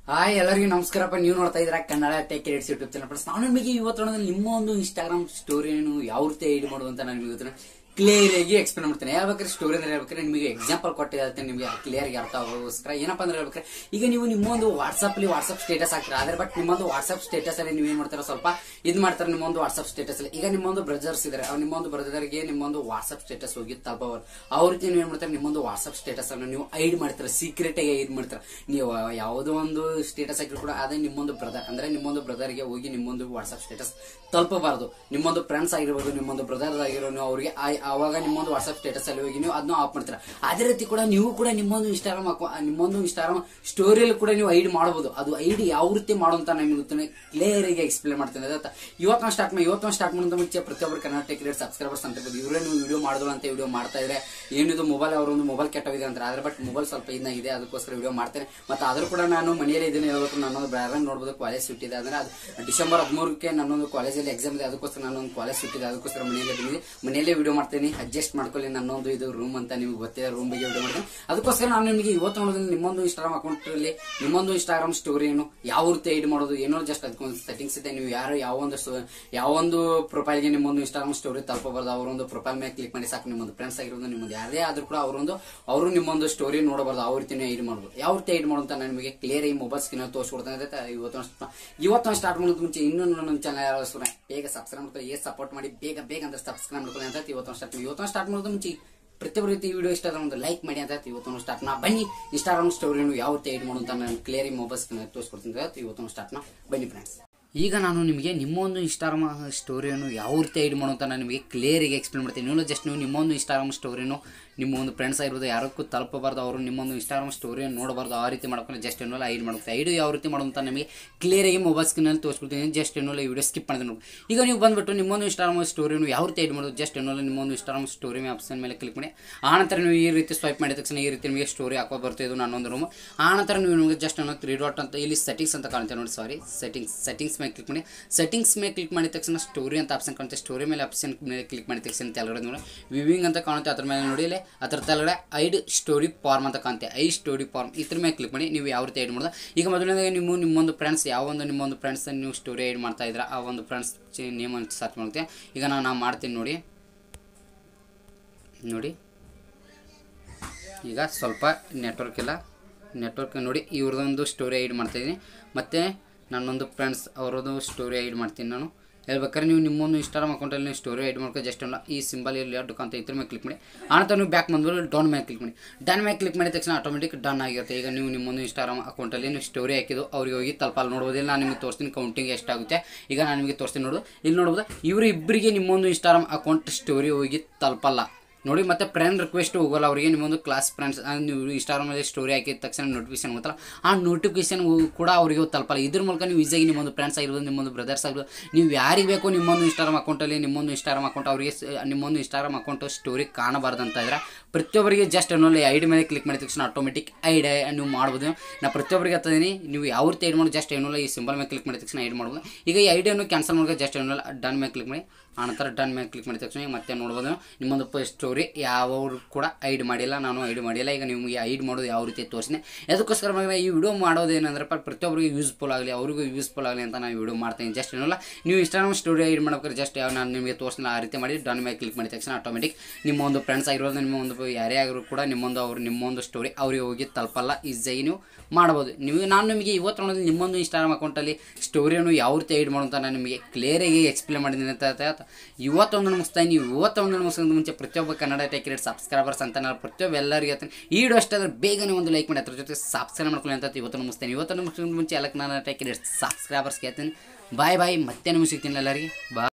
Hi ಎಲ್ಲರಿಗೂ ನಮಸ್ಕಾರಪ್ಪ ನೀವು ನೋಡ್ತಾ ಇದ್ರ Kannada tech creates YouTube channel friends ನಾನು ನಿಮಗೆ ಇವತ್ತು ನೋಡೋದು ನಿಮ್ಮ ಒಂದು ಇನ್ಸ್ಟಾಗ್ರಾಮ್ ಸ್ಟೋರಿಯನ್ನು ಯಾವ ರೀತಿ ಐಡಿ ಮಾಡೋದು ಅಂತ ನಾನು ಇವತ್ತು ಕ್ಲಿಯರ್ ಆಗಿ ಎಕ್ಸ್ಪ್ಲೇನ್ ಮಾಡ್ತೇನೆ ಹೇಳ್ಬೇಕಾದ್ರೆ ಸ್ಟೋರಿ ಅಂದ್ರೆ ಹೇಳ್ಬೇಕಾದ್ರೆ ನಿಮಗೆ ಎಕ್ಸಾಂಪಲ್ ಕೊಟ್ಟಿರುತ್ತೆ ನಿಮಗೆ ಕ್ಲಿಯರ್ ಆಗಿ ಅರ್ಥ ಆಗೋಸ್ಕರ ಏನಪ್ಪಾ ಅಂದ್ರೆ ಹೇಳ್ಬೇಕಾದ್ರೆ ಈಗ ನೀವು ನಿಮ್ಮೊಂದು ವಾಟ್ಸ್ಆಪ್ ಅಲ್ಲಿ ವಾಟ್ಸ್ಆಪ್ ಸ್ಟೇಟಸ್ ಹಾಕ್ತೀರಾ ಆದ್ರೆ ಬಟ್ ನಿಮ್ಮೊಂದು ವಾಟ್ಸ್ಆಪ್ ಸ್ಟೇಟಸ್ ಅಲ್ಲಿ ನೀವು ಏನ್ ಮಾಡ್ತೀರಾ ಸ್ವಲ್ಪ ಇದ್ ಮಾಡ್ತಾರೆ ನಿಮ್ಮೊಂದು ವಾಟ್ಸ್ಆಪ್ ಸ್ಟೇಟಸ್ ಅಲ್ಲಿ ಈಗ ನಿಮ್ಮೊಂದು ಬ್ರದರ್ಸ್ ಇದಾರೆ ಅವ್ರು ನಿಮ್ಮೊಂದು ಬ್ರದರ್ಗೆ ನಿಮ್ಮೊಂದು ವಾಟ್ಸ್ಆಪ್ ಸ್ಟೇಟಸ್ ಹೋಗಿ ತಲುಪವರು ಅವ್ರ ರೀತಿ ನೀವು ಏನ್ ಮಾಡ್ತಾರೆ ನಿಮ್ಮೊಂದು ವಾಟ್ಸ್ಆಪ್ ಸ್ಟೇಟಸ್ ಅನ್ನು ನೀವು ಐಡ್ ಮಾಡ್ತಾರೆ ಸೀಕ್ರೆಟ್ ಆಗಿ ಐಡ್ ಮಾಡ್ತಾರೆ ನೀವು ಯಾವುದೋ ಒಂದು ಸ್ಟೇಟಸ್ ಹಾಕಿದ್ರು ಕೂಡ ಅದೇ ನಿಮ್ಮೊಂದು ಬ್ರದರ್ ಅಂದ್ರೆ ನಿಮ್ಮೊಂದು ಬ್ರದರ್ಗೆ ಹೋಗಿ ನಿಮ್ಮೊಂದು ವಾಟ್ಸ್ಆಪ್ ಸ್ಟೇಟಸ್ ತಲುಪಬಾರದು ನಿಮ್ಮೊಂದು ಫ್ರೆಂಡ್ಸ್ ಆಗಿರ್ಬೋದು ನಿಮ್ಮೊಂದು ಬ್ರದರ್ ಆಗಿರೋ ನೀವು ಅವರಿಗೆ ಅವಾಗ ನಿಮ್ಮೊಂದು ವಾಟ್ಸ್ಆಪ್ ಸ್ಟೇಟಸ್ ಅಲ್ಲಿ ಹೋಗಿ ನೀವು ಅದನ್ನ ಆಫ್ ಮಾಡ್ತೀರಾ ಅದೇ ರೀತಿ ಕೂಡ ನೀವು ಕೂಡ ನಿಮ್ಮೊಂದು ಇನ್ಸ್ಟಾಗ್ರಾಮ್ ನಿಮ್ಮೊಂದು ಇನ್ಸ್ಟಾಗ್ರಾಮ್ ಸ್ಟೋರಿಯಲ್ಲಿ ಕೂಡ ನೀವು ಐಡಿ ಮಾಡಬಹುದು ಅದು ಐಡಿ ಯಾವ ರೀತಿ ಮಾಡುವಂತ ನಿಮಗೆ ಕ್ಲಿಯರ್ ಆಗಿ ಎಕ್ಸ್ಪ್ಲೇನ್ ಮಾಡ್ತೇನೆ ಅದತ್ತ ಇವತ್ತು ನಾವು ಸ್ಟಾರ್ಟ್ ಮಾಡಿ ಇವತ್ತು ನಾವು ಸ್ಟಾರ್ಟ್ ಮಾಡೋದು ಮುಂಚೆ ಪ್ರತಿಯೊಬ್ಬರು ಕನ್ನಡ ಟೆಕ್ ರೇಟ್ ಸಬ್ಸ್ಕ್ರೈಬರ್ಸ್ ಅಂತ ಇರ್ಬೋದು ಇವರೇ ನೀವು ವಿಡಿಯೋ ಮಾಡಿದ್ರು ಅಂತ ವಿಡಿಯೋ ಮಾಡ್ತಾ ಇದ್ರೆ ಏನಿದು ಮೊಬೈಲ್ ಅವರು ಒಂದು ಮೊಬೈಲ್ ಕೆಟ್ಟವಿದೆ ಅಂತಾರೆ ಆದ್ರೆ ಬಟ್ ಮೊಬೈಲ್ ಸ್ವಲ್ಪ ಇನ್ನಾಗಿದೆ ಅದಕ್ಕೋಸ್ಕರ ವಿಡಿಯೋ ಮಾಡ್ತೇನೆ ಮತ್ತೆ ಆದ್ರೂ ಕೂಡ ನಾನು ಮನೆಯಲ್ಲಿ ಇದನ್ನ ಹೇಳ್ಬೇಕು ನನ್ನೊಂದು ಬ್ಯಾರನ್ ನೋಡ್ಬೋದು ಕಾಲೇಜ್ ಸುಟ್ಟಿದೆ ಅಂದ್ರೆ ಅದು ಡಿಸೆಂಬರ್ ಹದಿಮೂರಕ್ಕೆ ನನ್ನೊಂದು ಕಾಲೇಜಲ್ಲಿ ಎಕ್ಸಾಮ್ ಇದೆ ಅದಕ್ಕೋಸ್ಕರ ನಾನೊಂದು ಕಾಲೇಜ್ ಸುಟ್ಟಿದೆ ಅದಕ್ಕೋಸ್ಕರ ಮನೆಯಲ್ಲೇ ಬಂದಿದೆ ಮನೆಯಲ್ಲೇ ವಿಡಿಯೋ ಮಾಡ್ತೀನಿ ಅಡ್ಜಸ್ಟ್ ಮಾಡ್ಕೊಳ್ಳಿ ನನ್ನೊಂದು ಇದು ರೂಮ್ ಅಂತ ನಿಮ್ಗೆ ಗೊತ್ತಿದೆ ರೂಮ್ ಬಗ್ಗೆ ವಿಡಿಯೋ ಮಾಡ್ತೀನಿ ಅದಕ್ಕೋಸ್ಕರ ನಾನು ನಿಮಗೆ ಇವತ್ತು ನೋಡೋದ್ರಲ್ಲಿ ನಿಮ್ಮೊಂದು ಇನ್ಸ್ಟಾಗ್ರಾಮ್ ಅಕೌಂಟ್ ಅಲ್ಲಿ ನಿಮ್ಮೊಂದು ಇನ್ಸ್ಟಾಗ್ರಾಮ್ ಸ್ಟೋರಿ ಏನು ಯಾವ ರೀತಿ ಐಡ್ ಮಾಡೋದು ಏನೋ ಜಸ್ಟ್ ಅದಕ್ಕೊಂದು ಸೆಟ್ಟಿಂಗ್ಸ್ ಇದೆ ನೀವು ಯಾರು ಯಾವೊಂದು ಸ್ಟೋ- ಯಾವೊಂದು ಪ್ರೊಫೈಲ್ಗೆ ನಿಮ್ಮೊಂದು ಇನ್ಸ್ಟಾಗ್ರಾಮ್ ಸ್ಟೋರಿ ತಲುಪಬಾರ್ದು ಅವರೊಂದು ಪ್ರೊಫೈಲ್ ಮೇಲೆ ಕ್ಲಿಕ್ ಮಾಡಿ ಸಾಕು ನಿಮ್ಮೊಂದು ಫ್ರೆಂಡ್ಸ್ ಆಗಿರೋದು ನಿಮ್ಮದು ಯಾರೇ ಆದ್ರೂ ಕೂಡ ಅವರೊಂದು ಅವರು ನಿಮ್ಮೊಂದು ಸ್ಟೋರಿ ನೋಡಬಾರ್ದು ಯಾವ ರೀತಿನೇ ಐಡ್ ಮಾಡೋದು ಯಾವ ರೀತಿ ಐಡ್ ಮಾಡೋದು ಅಂತ ನಾನು ನಿಮಗೆ ಕ್ಲಿಯರ್ ಆಗಿ ಮೊಬೈಲ್ ಸ್ಕ್ರೀನ್ ತೋರಿಸ್ಕೊಡ್ತಾನೆ ಇರುತ್ತೆ ಇವತ್ತು ಇವತ್ತು ಸ್ಟಾರ್ಟ್ ಮಾಡೋದು ಮುಂಚೆ ಇನ್ನೂ ನನ್ನ ಚಾನಲ್ ಬೇಗ ಸಬ್ಸ್ಕ್ರೈಬ್ ಮಾಡ್ಕೊಳ್ಳಿ ಏ ಸಪೋರ್ಟ್ ಮಾಡಿ ಬೇಗ ಬೇಗ ಅಂದ್ರೆ ಸಬ್ಸ್ಕ್ರೈಬ್ ಮಾಡ್ಕೊಳ್ಳಿ ಅಂತ ಇವತ್ತು ಸ್ಟಾರ್ಟ್ ಇವತ್ತು ಸ್ಟಾರ್ಟ್ ಮಾಡೋದು ಮುಂಚೆ ಪ್ರತಿಯೊಬ್ಬರು ರೀತಿ ವಿಡಿಯೋ ಇಷ್ಟ ಆದ್ರೆ ಒಂದು ಲೈಕ್ ಮಾಡಿ ಅಂತ ಇವತ್ತು ಸ್ಟಾರ್ಟ್ ನಾ ಬನ್ನಿ ಇನ್ಸ್ಟಾಗ್ರಾಮ್ ಸ್ಟೋರಿಯನ್ನು ಯಾವ ರೀತಿ ಐಡ್ ಮಾಡೋದು ಅಂತ ನಾನು ಕ್ಲಿಯರ್ ಮೊಬೈಲ್ ಸ್ಕ್ರೀನ್ ತೋರಿಸ್ಕೊಡ್ತೀನಿ ಅಂತ ಇವತ್ತು ಸ್ಟಾರ್ಟ್ ನಾ ಬನ್ನಿ ಫ್ರೆಂಡ್ಸ್ ಈಗ ನಾನು ನಿಮಗೆ ನಿಮ್ಮೊಂದು ಇನ್ಸ್ಟಾಗ್ರಾಮ್ ಸ್ಟೋರಿಯನ್ನು ಯಾವ ರೀತಿ ಐಡ್ ಮಾಡೋ ಅಂತ ನಾನು ನಿಮಗೆ ಕ್ಲಿಯರಿಗೆ ಎಕ್ಸ್ಪ್ಲೇನ್ ಮಾಡ್ತೀನಿ ನೀವು ಜಸ್ಟ್ ನೀವು ನಿಮ್ಮೊಂದು ಇನ್ಸ್ಟಾಗ್ರಾಮ್ ಸ್ಟೋರಿಯನ್ನು ನಿಮ್ಮ ಒಂದು ಫ್ರೆಂಡ್ಸ್ ಆಗಿರೋದು ಯಾರಕ್ಕೂ ತಲುಪಬಾರ್ದು ಅವರು ನಿಮ್ಮೊಂದು ಇನ್ಸ್ಟಾಗ್ರಾಮ್ ಸ್ಟೋರಿಯನ್ನು ನೋಡಬಾರ್ದು ಆ ರೀತಿ ಮಾಡ್ಕೊಂಡು ಜಸ್ಟ್ ಏನಲ್ಲ ಐಡ್ ಮಾಡುತ್ತೆ ಐಡು ಯಾವ ರೀತಿ ಮಾಡೋದು ಅಂತ ನಿಮಗೆ ಕ್ಲಿಯರಾಗಿ ಮೊಬೈಲ್ ಸ್ಕ್ರೀನಲ್ಲಿ ತೋರಿಸ್ಬಿಡ್ತೀನಿ ಜಸ್ಟ್ ಏನಲ್ಲ ಈ ವಿಡಿಯೋ ಸ್ಕಿಪ್ ಮಾಡಿದ್ರೆ ನೋಡಿ ಈಗ ನೀವು ಬಂದ್ಬಿಟ್ಟು ನಿಮ್ಮೊಂದು ಇನ್ಸ್ಟಾಗ್ರಾಮ್ ಸ್ಟೋರಿಯನ್ನು ಯಾವ ರೀತಿ ಐಡ್ ಮಾಡೋದು ಜಸ್ಟ್ ಏನಲ್ಲ ನಿಮ್ಮೊಂದು ಇನ್ಸ್ಟಾಗ್ರಾಮ್ ಸ್ಟೋರಿ ಆಪ್ಷನ್ ಮೇಲೆ ಕ್ಲಿಕ್ ಮಾಡಿ ಆನಂತರ ನೀವು ಈ ರೀತಿ ಸ್ವೈಪ್ ಮಾಡಿದ ತಕ್ಷಣ ಈ ರೀತಿ ನಿಮಗೆ ಸ್ಟೋರಿ ಹಾಕೋ ಬರ್ತದೆ ಇದು ನನ್ನೊಂದು ರೂಮ್ ಆನಂತರ ನೀವು ನಿಮಗೆ ಜಸ್ಟ್ ಅನ್ನೋ ತ್ರೀ ಡಾಟ್ ಅಂತ ಇಲ್ಲಿ ಸೆಟ್ಟಿಂಗ್ಸ್ ಅಂತ ಕಾಣುತ್ತೆ ನೋಡಿ ಸಾರಿ ಸೆಟ್ಟಿಂಗ್ಸ್ ಸೆಟ್ಟಿಂಗ್ಸ್ ಮೇಲೆ ಕ್ಲಿಕ್ ಮಾಡಿ ಸೆಟ್ಟಿಂಗ್ಸ್ ಮೇಲೆ ಕ್ಲಿಕ್ ಮಾಡಿದ ತಕ್ಷಣ ಸ್ಟೋರಿ ಅಂತ ಆಪ್ಷನ್ ಕಾಣುತ್ತೆ ಸ್ಟೋರಿ ಮೇಲೆ ಆಪ್ಷನ್ ಮೇಲೆ ಕ್ಲಿಕ್ ಮಾಡಿದ ತಕ್ಷಣ ತೆಳಗಡೆ ನೋಡಿ ವಿವಿಂಗ್ ಅಂತ ಕಾಣುತ್ತೆ ಅದ್ರ ಮೇಲೆ ನೋಡಿ ಇಲ್ಲಿ ಅದರ ತೆಳಗಡೆ ಐಡ್ ಸ್ಟೋರಿ ಫಾರ್ಮ್ ಅಂತ ಕಾಣುತ್ತೆ ಐ ಸ್ಟೋರಿ ಫಾರ್ಮ್ ಇದ್ರ ಮೇಲೆ ಕ್ಲಿಕ್ ಮಾಡಿ ನೀವು ಯಾವ ರೀತಿ ಐಡ್ ಮಾಡೋದು ಈಗ ಮೊದಲನೇದಾಗಿ ನೀವು ನಿಮ್ಮೊಂದು ಫ್ರೆಂಡ್ಸ್ ಯಾವ ಒಂದು ನಿಮ್ಮೊಂದು ಫ್ರೆಂಡ್ಸ್ ನೀವು ಸ್ಟೋರಿ ಐಡ್ ಮಾಡ್ತಾ ಇದ್ರೆ ಆ ಒಂದು ಫ್ರೆಂಡ್ಸ್ ನೇಮ್ ಅಂತ ಸರ್ಚ್ ಮಾಡುತ್ತೆ ಈಗ ನಾನು ನಾ ಮಾಡ್ತೀನಿ ನೋಡಿ ನೋಡಿ ಈಗ ಸ್ವಲ್ಪ ನೆಟ್ವರ್ಕ್ ಇಲ್ಲ ನೆಟ್ವರ್ಕ್ ನೋಡಿ ಇವ್ರದ್ದೊಂದು ಸ್ಟೋರಿ ಐಡ್ ಮಾಡ್ತಾಯಿದ್ದೀನಿ ಮತ್ತು ನನ್ನೊಂದು ಫ್ರೆಂಡ್ಸ್ ಅವರದ್ದು ಸ್ಟೋರಿ ಐಡ್ ಮಾಡ್ತೀನಿ ನಾನು ಹೇಳ್ಬೇಕಾದ್ರೆ ನೀವು ನಿಮ್ಮೊಂದು ಇನ್ಸ್ಟಾಗ್ರಾಮ್ ಅಕೌಂಟಲ್ಲಿ ನೀವು ಸ್ಟೋರಿ ಐಡ್ ಮಾಡ್ಕೊ ಜಸ್ಟ್ ಅಲ್ಲ ಈ ಸಿಂಬಲ್ ಇಲ್ಲಿ ಎರಡು ಅಂತ ಇದ್ರ ಮೇಲೆ ಕ್ಲಿಕ್ ಮಾಡಿ ಆನಂತರ ನೀವು ಬ್ಯಾಕ್ ಬಂದ್ಬಿಟ್ಟು ಡೌನ್ ಮೇಲೆ ಕ್ಲಿಕ್ ಮಾಡಿ ಡನ್ ಮೇಲೆ ಕ್ಲಿಕ್ ಮಾಡಿದ ತಕ್ಷಣ ಆಟೋಮೆಟಿಕ್ ಡನ್ ಆಗಿರುತ್ತೆ ಈಗ ನೀವು ನಿಮ್ಮೊಂದು ಇನ್ಸ್ಟಾಗ್ರಾಮ್ ಅಕೌಂಟಲ್ಲಿ ನೀವು ಸ್ಟೋರಿ ಹಾಕಿದ್ದು ಅವ್ರಿಗೆ ಹೋಗಿ ತಲುಪಲ್ಲಿ ನೋಡ್ಬೋದಿಲ್ಲ ನಾನು ನಿಮಗೆ ತೋರಿಸ್ತೀನಿ ಕೌಂಟಿಂಗ್ ಎಷ್ಟಾಗುತ್ತೆ ಈಗ ನಾನು ನಿಮಗೆ ತೋರಿಸ್ತೀನಿ ನೋಡು ಇಲ್ಲಿ ನೋಡ್ಬೋದು ಇವರು ಇಬ್ಬರಿಗೆ ನಿಮ್ಮೊಂದು ಇನ್ಸ್ಟಾಗ್ರಾಮ್ ಅಕೌಂಟ್ ಸ್ಟೋರಿ ಹೋಗಿ ತಲುಪಲ್ಲ ನೋಡಿ ಮತ್ತೆ ಫ್ರೆಂಡ್ ರಿಕ್ವೆಸ್ಟ್ ಹೋಗಲ್ಲ ಅವರಿಗೆ ನಿಮ್ಮೊಂದು ಕ್ಲಾಸ್ ಫ್ರೆಂಡ್ಸ್ ನೀವು ಇನ್ಸ್ಟಾಗ್ರಾಮಲ್ಲಿ ಸ್ಟೋರಿ ಹಾಕಿದ ತಕ್ಷಣ ನೋಟಿಫಿಕೇಶನ್ ಗೊತ್ತಲ್ಲ ಆ ನೋಟಿಫಿಕೇಶನ್ ಕೂಡ ಅವರಿಗೆ ತಲುಪಲ್ಲ ಇದ್ರ ಮೂಲಕ ನೀವು ಈಸಿಯಾಗಿ ನಿಮ್ಮೊಂದು ಫ್ರೆಂಡ್ಸ್ ಆಗಿರ್ಬೋದು ನಿಮ್ಮೊಂದು ಬ್ರದರ್ಸ್ ಆಗಿರ್ಬೋದು ನೀವು ಯಾರಿಗೆ ಬೇಕೋ ನಿಮ್ಮೊಂದು ಇನ್ಸ್ಟಾಗ್ರಾಮ್ ಅಕೌಂಟಲ್ಲಿ ನಿಮ್ಮೊಂದು ಇನ್ಸ್ಟಾಗ್ರಾಮ್ ಅಕೌಂಟ್ ಅವರಿಗೆ ಸ- ನಿಮ್ಮೊಂದು ಇನ್ಸ್ಟಾಗ್ರಾಮ್ ಅಕೌಂಟ್ ಸ್ಟೋರಿ ಕಾಣಬಾರ್ದು ಅಂತ ಇದ್ರೆ ಪ್ರತಿಯೊಬ್ಬರಿಗೆ ಜಸ್ಟ್ ಅನ್ನೋಲ್ಲಿ ಐಡಿ ಮೇಲೆ ಕ್ಲಿಕ್ ಮಾಡಿದ ತಕ್ಷಣ ಆಟೋಮೆಟಿಕ್ ಐಡ್ ನೀವು ಮಾಡ್ಬೋದು ನಾ ಪ್ರತಿಯೊಬ್ಬರಿಗೆ ಹತ್ತಿದ್ದೀನಿ ನೀವು ಯಾವ ರೀತಿ ಐಡ್ ಮಾಡಿ ಜಸ್ಟ್ ಏನಲ್ಲ ಈ ಸಿಂಬಲ್ ಮೇಲೆ ಕ್ಲಿಕ್ ಮಾಡಿದ ತಕ್ಷಣ ಐಡ್ ಮಾಡ್ಬೋದು ಈಗ ಈ ಐಡಿಯನ್ನು ಕ್ಯಾನ್ಸಲ್ ಮಾಡೋಕೆ ಜಸ್ಟ್ ಏನಲ್ಲ ಡನ್ ಮೇಲೆ ಕ್ಲಿಕ್ ಮಾಡಿ ಆನಂತರ ಡನ್ ಮೇಲೆ ಕ್ಲಿಕ್ ಮಾಡಿದ ತಕ್ಷಣ ಮತ್ತೆ ನೋಡ್ಬೋದು ನಿಮ್ಮೊಂದು ಸ್ಟೋರಿ ಯಾವರು ಕೂಡ ಐಡ್ ಮಾಡಿಲ್ಲ ನಾನು ಐಡ್ ಮಾಡಿಲ್ಲ ಈಗ ನಿಮಗೆ ಐಡ್ ಮಾಡೋದು ಯಾವ ರೀತಿ ತೋರಿಸಿದೆ ಅದಕ್ಕೋಸ್ಕರ ಮಗನೇ ಈ ವಿಡಿಯೋ ಮಾಡೋದು ಏನಂದ್ರೆ ಪ್ರತಿಯೊಬ್ಬರಿಗೆ ಯೂಸ್ಫುಲ್ ಆಗಲಿ ಅವರಿಗೂ ಯೂಸ್ಫುಲ್ ಆಗಲಿ ಅಂತ ನಾನು ವಿಡಿಯೋ ಮಾಡ್ತೀನಿ ಜಸ್ಟ್ ಏನಲ್ಲ ನೀವು ಇನ್ಸ್ಟಾಗ್ರಾಮ್ ಸ್ಟೋರಿ ಐಡ್ ಮಾಡ್ಬೇಕಾದ್ರೆ ಜಸ್ಟ್ ಯಾವ ನಾನು ನಿಮಗೆ ತೋರಿಸಿಲ್ಲ ಆ ರೀತಿ ಮಾಡಿ ಡನ್ ಮೇಲೆ ಕ್ಲಿಕ್ ಮಾಡಿದ ತಕ್ಷಣ ಆಟೋಮೆಟಿಕ್ ನಿಮ್ಮ ಒಂದು ಫ್ರೆಂಡ್ಸ್ ಆಗಿರೋದು ನಿಮ್ಮ ಒಂದು ಯಾರೇ ಆಗಿರೋ ಕೂಡ ನಿಮ್ಮೊಂದು ಅವ್ರು ನಿಮ್ಮೊಂದು ಸ್ಟೋರಿ ಅವ್ರಿಗೆ ಹೋಗಿ ತಲುಪಲ್ಲ ಈಸಿಯಾಗಿ ನೀವು ಮಾಡ್ಬೋದು ನೀವು ನಾನು ನಿಮಗೆ ಇವತ್ತು ನೋಡೋದು ನಿಮ್ಮೊಂದು ಇನ್ಸ್ಟಾಗ್ರಾಮ್ ಅಕೌಂಟಲ್ಲಿ ಸ್ಟೋರಿಯನ್ನು ಯಾವ ರೀತಿ ಐಡ್ ಮಾಡೋದು ಅಂತ ನಾನು ನಿಮಗೆ ಕ್ಲಿಯರಾಗಿ ಎಕ್ಸ್ಪ್ಲೇನ್ ಮಾಡಿದ್ದೀನಿ ಅಂತ ಆಯ್ತಾ? ಇವತ್ತೊಂದು ಮುಗಿಸ್ತಾ ನೀವು ಇವತ್ತೊಂದು ಮುಗಿಸೋದು ಮುಂಚೆ ಪ್ರತಿಯೊಬ್ಬ ಕನ್ನಡ ಟೆಕ್ ರೇಟ್ ಸಬ್ಸ್ಕ್ರೈಬರ್ಸ್ ಅಂತ ನಾನು ಪ್ರತಿಯೊಬ್ಬ ಎಲ್ಲರಿಗೆ ಹೇಳ್ತೀನಿ ಈ ವಿಡಿಯೋ ಅಷ್ಟಾದ್ರೆ ಬೇಗನೆ ಒಂದು ಲೈಕ್ ಮಾಡಿ ಅದ್ರ ಜೊತೆ ಸಬ್ಸ್ಕ್ರೈಬ್ ಮಾಡ್ಕೊಳ್ಳಿ ಅಂತ ಇವತ್ತು ಮುಗಿಸ್ತೇನೆ ಇವತ್ತೊಂದು ಮುಗಿಸೋದು ಮುಂಚೆ ಎಲ್ಲ ಕನ್ನಡ ಟೆಕ್ ರೇಟ್ ಸಬ್ಸ್ಕ್ರೈಬರ್ಸ್ ಹೇಳ್ತೀನಿ ಬಾಯ್ ಬಾಯ್ ಮತ್ತೆ ನಿಮಗೆ ಸಿಗ್ತೀನಿ ಎಲ್ಲರಿಗೆ ಬಾಯ್